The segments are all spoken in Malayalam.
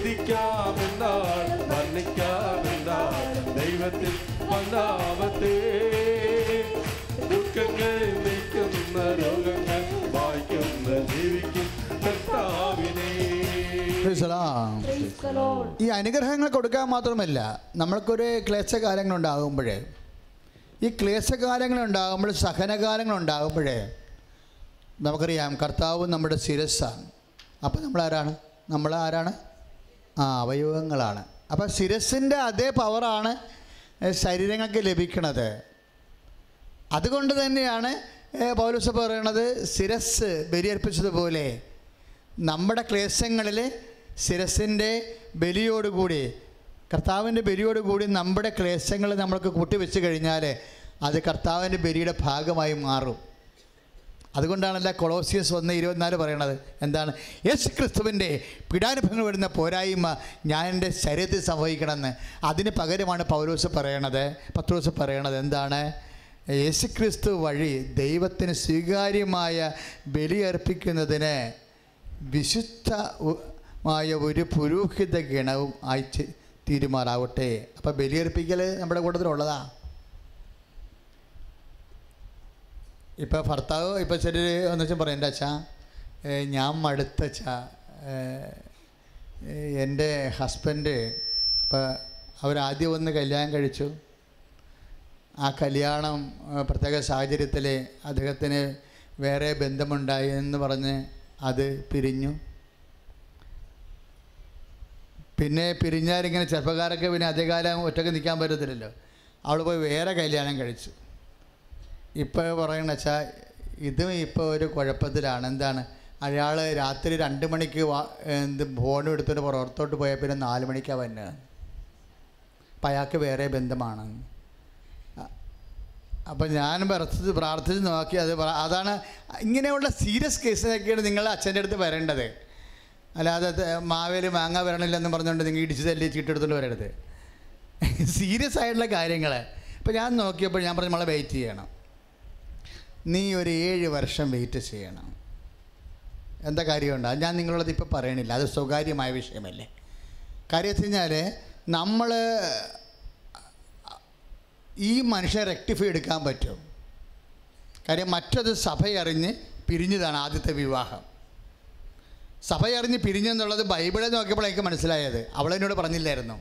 സ്തുതിക്കാമെന്നാൽ വർണ്ണിക്കാമെന്നാൽ ദൈവത്തിൽ വന്നാമത്തെ ദുഃഖങ്ങൾ നീക്കുന്ന രോഗങ്ങൾ വായിക്കുന്ന ജീവിക്കും കർത്താവിനെ Praise the Lord. Praise the Lord. ഈ അനുഗ്രഹങ്ങൾ കൊടുക്കാൻ മാത്രമല്ല നമ്മൾക്കൊരു ക്ലേശകാലങ്ങൾ ഉണ്ടാകുമ്പോഴേ ഈ ക്ലേശകാലങ്ങൾ ഉണ്ടാകുമ്പോൾ സഹനകാലങ്ങൾ ഉണ്ടാകുമ്പോഴേ നമുക്കറിയാം കർത്താവ് നമ്മുടെ ശിരസ്സാണ് അപ്പോൾ നമ്മൾ ആരാണ് നമ്മൾ ആരാണ് ആ അവയവങ്ങളാണ് അപ്പോൾ ശിരസിൻ്റെ അതേ പവറാണ് ഏഹ്, ശരീരങ്ങൾക്ക് ലഭിക്കണത് അതുകൊണ്ട് തന്നെയാണ് ഏഹ്, പൗലോസ് പറയണത് ശിരസ് ബലിയർപ്പിച്ചതുപോലെ നമ്മുടെ ക്ലേശങ്ങളിൽ ശിരസിൻ്റെ ബലിയോടുകൂടി കർത്താവിൻ്റെ ബലിയോടുകൂടി നമ്മുടെ ക്ലേശങ്ങൾ നമ്മൾക്ക് കൂട്ടിവെച്ച് കഴിഞ്ഞാൽ അത് കർത്താവിൻ്റെ ബലിയുടെ ഭാഗമായി മാറും അതുകൊണ്ടാണല്ല കൊളോസിയസ് ഒന്ന് ഇരുപത്തിനാല് പറയണത് എന്താണ് യേശു ക്രിസ്തുവിൻ്റെ പീഡാനുഭവങ്ങൾ വരുന്ന പോരായ്മ ഞാൻ എൻ്റെ ശരീരത്തിൽ സംഭവിക്കണമെന്ന് അതിന് പകരമാണ് പൗലോസ് പറയണത് പത്രോസ് പറയണത് എന്താണ് യേശു ക്രിസ്തു വഴി ദൈവത്തിന് സ്വീകാര്യമായ ബലിയർപ്പിക്കുന്നതിന് വിശുദ്ധമായ ഒരു പുരോഹിത ഗണവും ആയി ചെ- തീരുമാറാവട്ടെ അപ്പം ബലിയർപ്പിക്കൽ നമ്മുടെ കൂട്ടത്തിലുള്ളതാ ഇപ്പോൾ ഭർത്താവ് ഇപ്പോൾ ചിലർ എന്ന് വെച്ചാൽ പറയും എൻ്റെ അച്ഛാ ഏ, ഞാൻ മടുത്തച്ഛാ എൻ്റെ ഹസ്ബൻഡ് ഇപ്പോൾ അവരാദ്യം ഒന്ന് കല്യാണം കഴിച്ചു ആ കല്യാണം ആ, പ്രത്യേക സാഹചര്യത്തിൽ അദ്ദേഹത്തിന് വേറെ ബന്ധമുണ്ടായി എന്ന് പറഞ്ഞ് അത് പിരിഞ്ഞു പിന്നെ പിരിഞ്ഞാലിങ്ങനെ ചെറുപ്പക്കാരൊക്കെ പിന്നെ അധികകാലം ഒറ്റയ്ക്ക് നിൽക്കാൻ പറ്റത്തില്ലല്ലോ അവൾ പോയി വേറെ കല്യാണം കഴിച്ചു ഇപ്പോൾ പറയണ വെച്ചാൽ ഇതും ഇപ്പോൾ ഒരു കുഴപ്പത്തിലാണ് എന്താണ് അയാൾ രാത്രി രണ്ട് മണിക്ക് വാ എന്ത് ഫോൺ എടുത്തിട്ട് പുറത്തോട്ട് പോയാൽ പിന്നെ നാല് മണിക്കാണ് വന്നത് അപ്പം അയാൾക്ക് വേറെ ബന്ധമാണ് അപ്പം ഞാൻ പ്രാർത്ഥിച്ച് പ്രാർത്ഥിച്ച് നോക്കി അത് പറ- അതാണ് ഇങ്ങനെയുള്ള സീരിയസ് കേസിനൊക്കെയാണ് നിങ്ങൾ അച്ഛൻ്റെ അടുത്ത് വരേണ്ടത് അല്ലാതെ ത- മാവേല് മാങ്ങ വരണില്ലെന്ന് പറഞ്ഞുകൊണ്ട് നിങ്ങൾ ഇടിച്ച് തല്ലി ചീട്ടെടുത്തുകൊണ്ട് വരരുത് സീരിയസ് ആയിട്ടുള്ള കാര്യങ്ങൾ ഇപ്പം ഞാൻ നോക്കിയപ്പോൾ ഞാൻ പറഞ്ഞു നമ്മളെ വെയിറ്റ് ചെയ്യണം നീ ഒരു ഏഴ് വർഷം വെയിറ്റ് ചെയ്യണം എന്താ കാര്യമുണ്ട് അത് ഞാൻ നിങ്ങളോട് ഇപ്പോൾ പറയണില്ല അത് സ്വകാര്യമായ വിഷയമല്ലേ കാര്യം വെച്ച് കഴിഞ്ഞാൽ നമ്മൾ ഈ മനുഷ്യനെ റെക്ടിഫൈ എടുക്കാൻ പറ്റും കാര്യം മറ്റത് സഭയറിഞ്ഞ് പിരിഞ്ഞതാണ് ആദ്യത്തെ വിവാഹം സഭയറിഞ്ഞ് പിരിഞ്ഞെന്നുള്ളത് ബൈബിളെ നോക്കിയപ്പോൾ എനിക്ക് മനസ്സിലായത് അവളെന്നോട് പറഞ്ഞില്ലായിരുന്നു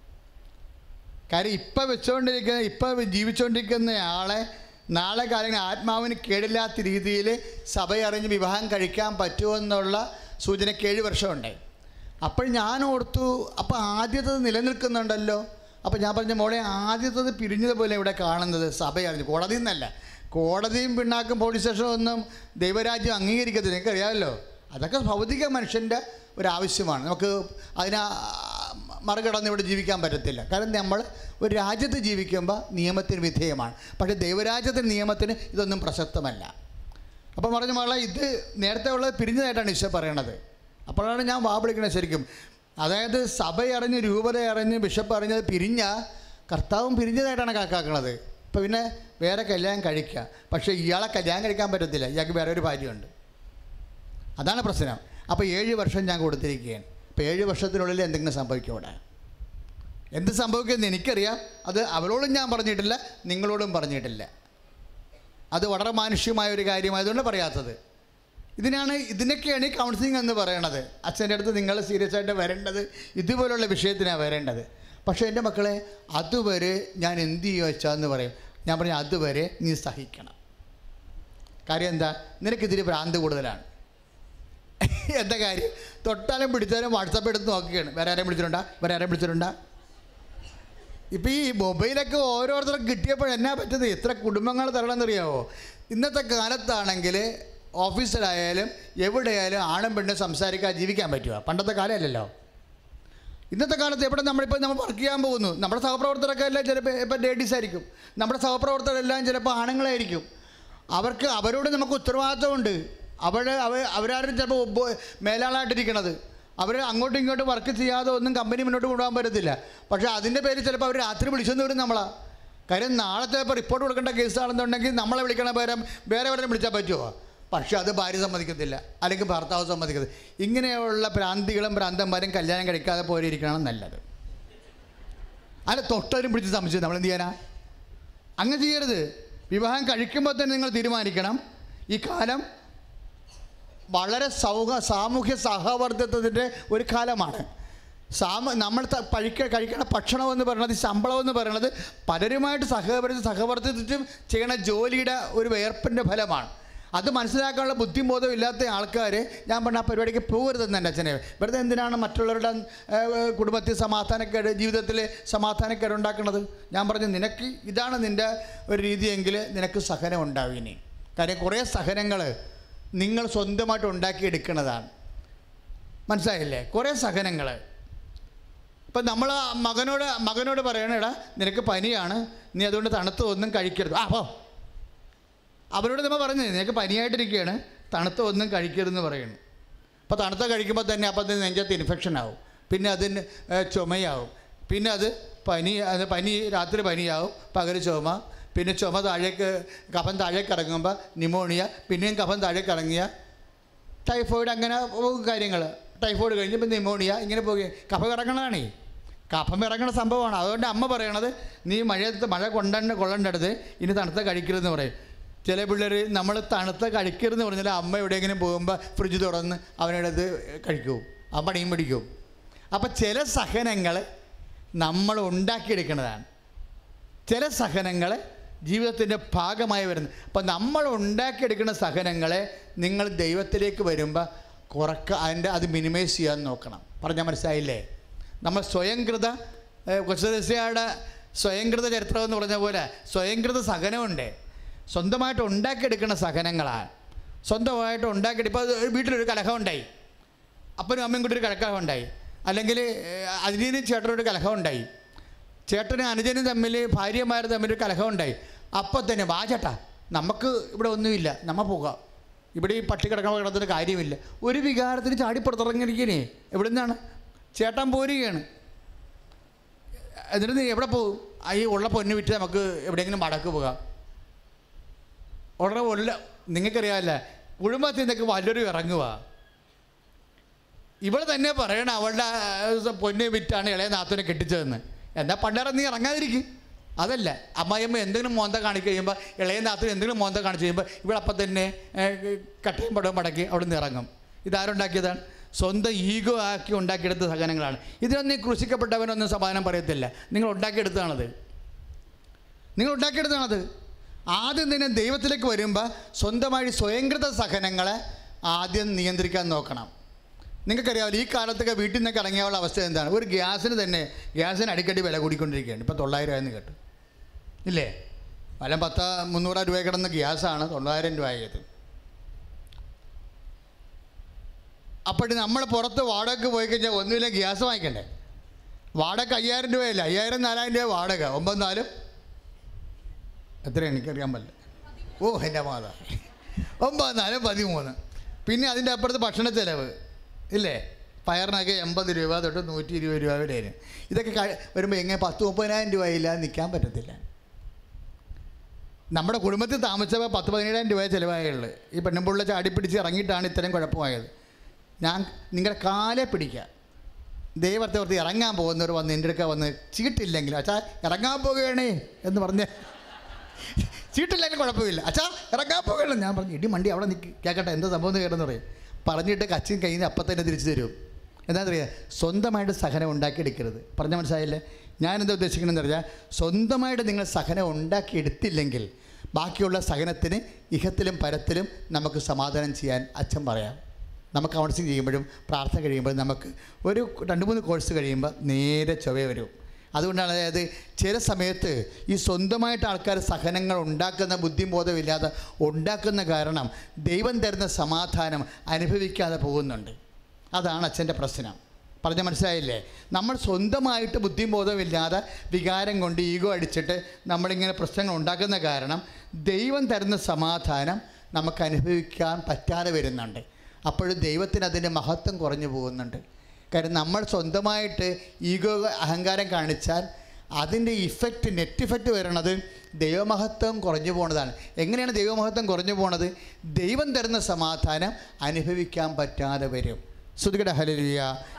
കാര്യം ഇപ്പം വെച്ചുകൊണ്ടിരിക്കുന്ന ഇപ്പം ജീവിച്ചുകൊണ്ടിരിക്കുന്ന ആളെ നാളെ കാലങ്ങളിൽ ആത്മാവിന് കേടില്ലാത്ത രീതിയിൽ സഭയറിഞ്ഞ് വിവാഹം കഴിക്കാൻ പറ്റുമെന്നുള്ള സൂചനയ്ക്ക് ഏഴ് വർഷമുണ്ടായി അപ്പോൾ ഞാൻ ഓർത്തു അപ്പോൾ ആദ്യത്തത് നിലനിൽക്കുന്നുണ്ടല്ലോ അപ്പോൾ ഞാൻ പറഞ്ഞ മോളെ ആദ്യത്തത് പിരിഞ്ഞതുപോലെ ഇവിടെ കാണുന്നത് സഭയറിഞ്ഞ് കോടതിയിൽ നിന്നല്ല കോടതിയും പിണ്ണാക്കും പോലീസ് സ്റ്റേഷനും ഒന്നും ദൈവരാജ്യം അംഗീകരിക്കത്തില്ല നിങ്ങൾക്കറിയാമല്ലോ അതൊക്കെ ഭൗതിക മനുഷ്യൻ്റെ ഒരാവശ്യമാണ് നമുക്ക് അതിനെ മറികടന്ന് ഇവിടെ ജീവിക്കാൻ പറ്റത്തില്ല കാരണം നമ്മൾ ഒരു രാജ്യത്ത് ജീവിക്കുമ്പോൾ നിയമത്തിന് വിധേയമാണ് പക്ഷേ ദൈവരാജ്യത്തിൻ്റെ നിയമത്തിന് ഇതൊന്നും പ്രസക്തമല്ല അപ്പം പറഞ്ഞ മകളെ ഇത് നേരത്തെ ഉള്ളത് പിരിഞ്ഞതായിട്ടാണ് ഈശോ പറയണത് അപ്പോഴാണ് ഞാൻ വാ വിളിക്കണത് ശരിക്കും അതായത് സഭ അറിഞ്ഞ് രൂപത അറിഞ്ഞ് ബിഷപ്പ് അറിഞ്ഞത് പിരിഞ്ഞ കർത്താവും പിരിഞ്ഞതായിട്ടാണ് കണക്കാക്കുന്നത് ഇപ്പം പിന്നെ വേറെ കല്യാണം കഴിക്കുക പക്ഷേ ഇയാളെ കല്യാണം കഴിക്കാൻ പറ്റത്തില്ല ഇയാൾക്ക് വേറെ ഒരു ഭാര്യയുണ്ട് അതാണ് പ്രശ്നം അപ്പോൾ ഏഴ് വർഷം ഞാൻ കൊടുത്തിരിക്കുകയാണ് അപ്പോൾ ഏഴ് വർഷത്തിനുള്ളിൽ എന്തെങ്കിലും സംഭവിക്കും അവിടെ എന്ത് സംഭവിക്കുമെന്ന് എനിക്കറിയാം അത് അവളോടും ഞാൻ പറഞ്ഞിട്ടില്ല നിങ്ങളോടും പറഞ്ഞിട്ടില്ല അത് വളരെ മാനുഷ്യമായ ഒരു കാര്യമായതുകൊണ്ട് പറയാത്തത് ഇതിനാണ് ഇതിനൊക്കെയാണ് ഈ കൗൺസിലിംഗ് എന്ന് പറയണത് അച്ഛൻ്റെ അടുത്ത് നിങ്ങൾ സീരിയസ് ആയിട്ട് വരേണ്ടത് ഇതുപോലുള്ള വിഷയത്തിനാണ് വരേണ്ടത് പക്ഷേ എൻ്റെ മക്കളെ അതുവരെ ഞാൻ എന്ത് ചെയ്യുക വെച്ചാന്ന് പറയും ഞാൻ പറഞ്ഞു അതുവരെ നീ സഹിക്കണം കാര്യം എന്താ നിനക്കിതിരി ഭ്രാന്ത് കൂടുതലാണ് എന്താ കാര്യം തൊട്ടാലും പിടിച്ചാലും വാട്സപ്പ് എടുത്ത് നോക്കുകയാണ് വേറെ ആരെയും വിളിച്ചിട്ടുണ്ടാ വേറെ ആരെയും വിളിച്ചിട്ടുണ്ടാ ഇപ്പം ഈ മൊബൈലൊക്കെ ഓരോരുത്തർക്കും കിട്ടിയപ്പോൾ എന്നാ പറ്റുന്നത് എത്ര കുടുംബങ്ങൾ തരണമെന്നറിയാമോ ഇന്നത്തെ കാലത്താണെങ്കിൽ ഓഫീസിലായാലും എവിടെയായാലും ആണും പെണ്ണും സംസാരിക്കാൻ ജീവിക്കാൻ പറ്റുക പണ്ടത്തെ കാലമല്ലല്ലോ ഇന്നത്തെ കാലത്ത് എവിടെ നമ്മളിപ്പോൾ നമ്മൾ വർക്ക് ചെയ്യാൻ പോകുന്നു നമ്മുടെ സഹപ്രവർത്തകരൊക്കെ എല്ലാം ചിലപ്പോൾ ഇപ്പം ലേഡീസ് ആയിരിക്കും നമ്മുടെ സഹപ്രവർത്തകരെല്ലാം ചിലപ്പോൾ ആണുങ്ങളായിരിക്കും അവർക്ക് അവരോട് നമുക്ക് ഉത്തരവാദിത്തമുണ്ട് അവർ അവർ അവരാരും ചിലപ്പോൾ ഒബ്ബോ- മേലാളായിട്ടിരിക്കണത് അവർ അങ്ങോട്ടും ഇങ്ങോട്ടും വർക്ക് ചെയ്യാതെ ഒന്നും കമ്പനി മുന്നോട്ട് കൊണ്ടുപോകാൻ പറ്റത്തില്ല പക്ഷേ അതിൻ്റെ പേര് ചിലപ്പോൾ അവർ രാത്രി വിളിച്ചെന്ന് വരും നമ്മളാ കാര്യം നാളത്തെ ഇപ്പോൾ റിപ്പോർട്ട് കൊടുക്കേണ്ട കേസാണെന്നുണ്ടെങ്കിൽ നമ്മളെ വിളിക്കണ പകരം വേറെ എവിടെ വിളിച്ചാൽ പറ്റുമോ പക്ഷെ അത് ഭാര്യ സമ്മതിക്കത്തില്ല അല്ലെങ്കിൽ ഭർത്താവ് സമ്മതിക്കത്തില്ല ഇങ്ങനെയുള്ള ഭ്രാന്തികളും ഭ്രാന്തന്മാരും കല്യാണം കഴിക്കാതെ പോയിരിക്കണം നല്ലത് അല്ല തൊട്ടവരും പിടിച്ച് സംശയം നമ്മൾ എന്ത് ചെയ്യാനാ അങ്ങനെ ചെയ്യരുത് വിവാഹം കഴിക്കുമ്പോൾ തന്നെ നിങ്ങൾ തീരുമാനിക്കണം ഈ കാലം വളരെ സൗഹ സാമൂഹ്യ സഹവർത്തിത്വത്തിൻ്റെ ഒരു കാലമാണ് സാമ നമ്മൾ ത- കഴിക്ക കഴിക്കണ ഭക്ഷണം എന്ന് പറയുന്നത് ഈ ശമ്പളം എന്ന് പറയുന്നത് പലരുമായിട്ട് സഹകരിച്ച് സഹവർത്തിച്ചും ചെയ്യണ ജോലിയുടെ ഒരു വേർപ്പിൻ്റെ ഫലമാണ് അത് മനസ്സിലാക്കാനുള്ള ബുദ്ധിബോധം ഇല്ലാത്ത ആൾക്കാർ ഞാൻ പറഞ്ഞ ആ പരിപാടിക്ക് പോകരുതെന്ന് എൻ്റെ അച്ഛനെ വെറുതെ എന്തിനാണ് മറ്റുള്ളവരുടെ ഏഹ്, കുടുംബത്തിൽ സമാധാനക്കേട് ജീവിതത്തിൽ സമാധാനക്കേട് ഉണ്ടാക്കുന്നത് ഞാൻ പറഞ്ഞു നിനക്ക് ഇതാണ് നിൻ്റെ ഒരു രീതിയെങ്കിൽ നിനക്ക് സഹനം ഉണ്ടാവും ഇനി കാര്യം കുറേ സഹനങ്ങൾ നിങ്ങൾ സ്വന്തമായിട്ട് ഉണ്ടാക്കിയെടുക്കുന്നതാണ് മനസ്സിലായില്ലേ കുറേ സഹനങ്ങൾ ഇപ്പം നമ്മൾ മകനോട് മകനോട് പറയണേടാ നിനക്ക് പനിയാണ് നീ അതുകൊണ്ട് തണുത്ത ഒന്നും കഴിക്കരുത് ആ പോ അവരോട് നമ്മൾ പറഞ്ഞു നിനക്ക് പനിയായിട്ടിരിക്കുകയാണ് തണുത്ത ഒന്നും കഴിക്കരുതെന്ന് പറയുന്നു അപ്പോൾ തണുത്ത കഴിക്കുമ്പോൾ തന്നെ അപ്പം തന്നെ നെഞ്ചത്ത് ഇൻഫെക്ഷൻ ആവും പിന്നെ അതിന് ഏഹ്, ചുമയാവും പിന്നെ അത് പനി അത് പനി രാത്രി പനിയാവും പകൽ ചുമ പിന്നെ ചുമ താഴേക്ക് കഫം താഴേക്ക് ഇറങ്ങുമ്പോൾ നിമോണിയ പിന്നെയും കഫം താഴേക്ക് ഇറങ്ങിയ ടൈഫോയിഡ് അങ്ങനെ കാര്യങ്ങൾ ടൈഫോയിഡ് കഴിഞ്ഞ് ഇപ്പം നിമോണിയ ഇങ്ങനെ പോകുക കഫം ഇറങ്ങണതാണേ കഫം ഇറങ്ങണ സംഭവമാണ് അതുകൊണ്ട് അമ്മ പറയണത് നീ മഴയത്ത് മഴ കൊണ്ടണ്ട് കൊള്ളണ്ടടുത്ത് ഇനി തണുത്ത കഴിക്കരുതെന്ന് പറയും ചില പിള്ളേർ നമ്മൾ തണുത്ത കഴിക്കരുതെന്ന് പറഞ്ഞാൽ അമ്മ എവിടെയെങ്കിലും പോകുമ്പോൾ ഫ്രിഡ്ജ് തുറന്ന് അവനടുത്ത് കഴിക്കും ആ പണിയും പിടിക്കും അപ്പം ചില സഹനങ്ങൾ നമ്മൾ ഉണ്ടാക്കിയെടുക്കുന്നതാണ് ചില സഹനങ്ങൾ ജീവിതത്തിൻ്റെ ഭാഗമായി വരുന്നത് അപ്പം നമ്മൾ ഉണ്ടാക്കിയെടുക്കുന്ന സഹനങ്ങളെ നിങ്ങൾ ദൈവത്തിലേക്ക് വരുമ്പോൾ കുറക്ക അതിൻ്റെ അത് മിനിമൈസ് ചെയ്യാൻ നോക്കണം പറഞ്ഞാൽ മനസ്സിലായില്ലേ നമ്മൾ സ്വയംകൃത കൊച്ചുദസ്യയുടെ സ്വയംകൃത ചരിത്രം എന്ന് പറഞ്ഞ പോലെ സ്വയംകൃത സഹനമുണ്ട് സ്വന്തമായിട്ട് ഉണ്ടാക്കിയെടുക്കുന്ന സഹനങ്ങളാണ് സ്വന്തമായിട്ട് ഉണ്ടാക്കിയിട്ട് ഇപ്പോൾ ഒരു വീട്ടിലൊരു കലഹം ഉണ്ടായി അപ്പനും അമ്മയും കൂടി ഒരു കലഹം ഉണ്ടായി അല്ലെങ്കിൽ അതിനും ചേട്ടനൊരു കലഹം ഉണ്ടായി ചേട്ടനും അനുജനും തമ്മിൽ ഭാര്യമാർ തമ്മിൽ ഒരു കലഹം ഉണ്ടായി അപ്പം തന്നെ വാ ചേട്ടാ നമുക്ക് ഇവിടെ ഒന്നുമില്ല നമ്മ പോകാം ഇവിടെ ഈ പട്ടി കിടക്കണ കിടന്നിട്ട് കാര്യമില്ല ഒരു വികാരത്തിന് ചാടിപ്പുറത്തിറങ്ങിയിരിക്കണേ എവിടെ നിന്നാണ് ചേട്ടൻ പോരുകയാണ് എന്നിട്ട് നീ എവിടെ പോകും ആ ഈ ഉള്ള പൊന്ന് വിറ്റ് നമുക്ക് എവിടെയെങ്കിലും വടക്ക് പോകാം ഉടനെ ഉള്ള നിങ്ങൾക്കറിയാമല്ല കുടുംബത്തിൽ നിന്നൊക്കെ വല്ലൊരു ഇറങ്ങുക ഇവൾ തന്നെ പറയണ അവളുടെ ആ, പൊന്ന് വിറ്റാണ് ഇളയ നാത്തുനെ കെട്ടിച്ചതെന്ന് എന്നാൽ പണ്ടേറെ നീ ഇറങ്ങാതിരിക്കും അതല്ല അമ്മായിയമ്മ എന്തെങ്കിലും മോന്ത കാണിച്ച് കഴിയുമ്പോൾ ഇളയ നാത്തിന് എന്തെങ്കിലും മോന്ത കാണിച്ച് കഴിയുമ്പോൾ ഇവളപ്പം തന്നെ ഏ, കട്ടയും പടവും മടക്കി അവിടെ നിന്ന് ഇറങ്ങും ഇതാരുണ്ടാക്കിയതാണ് സ്വന്തം ഈഗോ ആക്കി ഉണ്ടാക്കിയെടുത്ത സഹനങ്ങളാണ് ഇതിനൊന്നും ഈ കൃഷിക്കപ്പെട്ടവനൊന്നും സമാധാനം പറയത്തില്ല നിങ്ങൾ ഉണ്ടാക്കിയെടുത്തതാണത് നിങ്ങൾ ഉണ്ടാക്കിയെടുത്താണത് ആദ്യം തന്നെ ദൈവത്തിലേക്ക് വരുമ്പോൾ സ്വന്തമായി സ്വയംകൃത സഹനങ്ങളെ ആദ്യം നിയന്ത്രിക്കാൻ നോക്കണം നിങ്ങൾക്കറിയാമല്ലോ ഈ കാലത്തൊക്കെ വീട്ടിൽ നിന്നൊക്കെ ഇറങ്ങിയുള്ള അവസ്ഥ എന്താണ് ഒരു ഗ്യാസിന് തന്നെ ഗ്യാസിന് അടിക്കടി വില കൂടിക്കൊണ്ടിരിക്കുകയാണ് ഇപ്പോൾ തൊള്ളായിരം ആയെന്ന് കേട്ടു ഇല്ലേ വല്ല പത്ത് മുന്നൂറ് രൂപ കിടന്ന ഗ്യാസാണ് തൊള്ളായിരം രൂപ ആയത് അപ്പോൾ നമ്മൾ പുറത്ത് വാടകയ്ക്ക് പോയി കഴിഞ്ഞാൽ ഒന്നുമില്ല ഗ്യാസ് വാങ്ങിക്കണ്ടേ വാടക അയ്യായിരം രൂപയല്ല അയ്യായിരം നാലായിരം രൂപ വാടക ഒമ്പത് നാലും എത്ര എനിക്കറിയാൻ പറ്റില്ല ഓ എൻ്റെ മാതാ ഒമ്പത് നാല് പതിമൂന്ന് പിന്നെ അതിൻ്റെ അപ്പുറത്ത് ഭക്ഷണ ചിലവ് ഇല്ലേ പയറിനൊക്കെ എൺപത് രൂപ തൊട്ട് നൂറ്റി ഇരുപത് രൂപ വരെയാണ് ഇതൊക്കെ കഴി വരുമ്പോൾ എങ്ങനെ പത്ത് മുപ്പതിനായിരം രൂപ ഇല്ലാതെ നിൽക്കാൻ പറ്റത്തില്ല നമ്മുടെ കുടുംബത്തിൽ താമസിച്ചപ്പോൾ പത്ത് പതിനേഴായിരം രൂപ ചിലവായുള്ളൂ ഈ പെണ്ണുമ്പുള്ള ചാടിപ്പിടിച്ച് ഇറങ്ങിയിട്ടാണ് ഇത്രയും കുഴപ്പമായത് ഞാൻ നിങ്ങളുടെ കാലെ പിടിക്കുക ദൈവത്തെ ഓർത്ത് ഇറങ്ങാൻ പോകുന്നവർ വന്ന് എൻ്റെ അടുക്ക വന്ന് ചീട്ടില്ലെങ്കിൽ അച്ഛാ ഇറങ്ങാൻ പോകുകയാണേ എന്ന് പറഞ്ഞ് ചീട്ടില്ലെങ്കിൽ കുഴപ്പമില്ല അച്ഛാ ഇറങ്ങാൻ പോകുകയാണ് ഞാൻ പറഞ്ഞു ഇടി മണ്ടി അവിടെ നിൽക്ക് കേൾക്കട്ടെ എന്താ സംഭവം എന്ന് കേട്ടെന്ന് പറയും പറഞ്ഞിട്ട് കച്ചിൻ കയ്യിൽ നിന്ന് അപ്പം തന്നെ തിരിച്ചു തരും എന്താ പറയുക സ്വന്തമായിട്ട് സഹനം ഉണ്ടാക്കിയെടുക്കരുത് പറഞ്ഞ മനസ്സിലായില്ലേ ഞാൻ എന്താ ഉദ്ദേശിക്കണമെന്ന് പറഞ്ഞാൽ സ്വന്തമായിട്ട് നിങ്ങൾ സഹനം ഉണ്ടാക്കിയെടുത്തില്ലെങ്കിൽ ബാക്കിയുള്ള സഹനത്തിന് ഇഹത്തിലും പരത്തിലും നമുക്ക് സമാധാനം ചെയ്യാൻ അച്ഛൻ പറയാം നമുക്ക് കൗൺസിലിംഗ് ചെയ്യുമ്പോഴും പ്രാർത്ഥന കഴിയുമ്പോഴും നമുക്ക് ഒരു രണ്ട് മൂന്ന് കോഴ്സ് കഴിയുമ്പോൾ നേരെ ചൊവ്വ വരും അതുകൊണ്ടാണ് അതായത് ചില സമയത്ത് ഈ സ്വന്തമായിട്ട് ആൾക്കാർ സഹനങ്ങൾ ഉണ്ടാക്കുന്ന ബുദ്ധിബോധമില്ലാതെ ഉണ്ടാക്കുന്ന കാരണം ദൈവം തരുന്ന സമാധാനം അനുഭവിക്കാതെ പോകുന്നുണ്ട് അതാണ് അച്ഛൻ്റെ പ്രശ്നം പറഞ്ഞ മനസ്സിലായില്ലേ നമ്മൾ സ്വന്തമായിട്ട് ബുദ്ധിബോധമില്ലാതെ വികാരം കൊണ്ട് ഈഗോ അടിച്ചിട്ട് നമ്മളിങ്ങനെ പ്രശ്നങ്ങൾ ഉണ്ടാക്കുന്ന കാരണം ദൈവം തരുന്ന സമാധാനം നമുക്ക് അനുഭവിക്കാൻ പറ്റാതെ വരുന്നുണ്ട് അപ്പോഴും ദൈവത്തിന് അതിൻ്റെ മഹത്വം കുറഞ്ഞു പോകുന്നുണ്ട് കാര്യം നമ്മൾ സ്വന്തമായിട്ട് ഈഗോ അഹങ്കാരം കാണിച്ചാൽ അതിൻ്റെ ഇഫക്റ്റ് നെറ്റ് ഇഫക്റ്റ് വരണത് ദൈവമഹത്വം കുറഞ്ഞു പോണതാണ് എങ്ങനെയാണ് ദൈവമഹത്വം കുറഞ്ഞു പോണത് ദൈവം തരുന്ന സമാധാനം അനുഭവിക്കാൻ പറ്റാതെ വരും ശ്രുതികട ഹലലിയ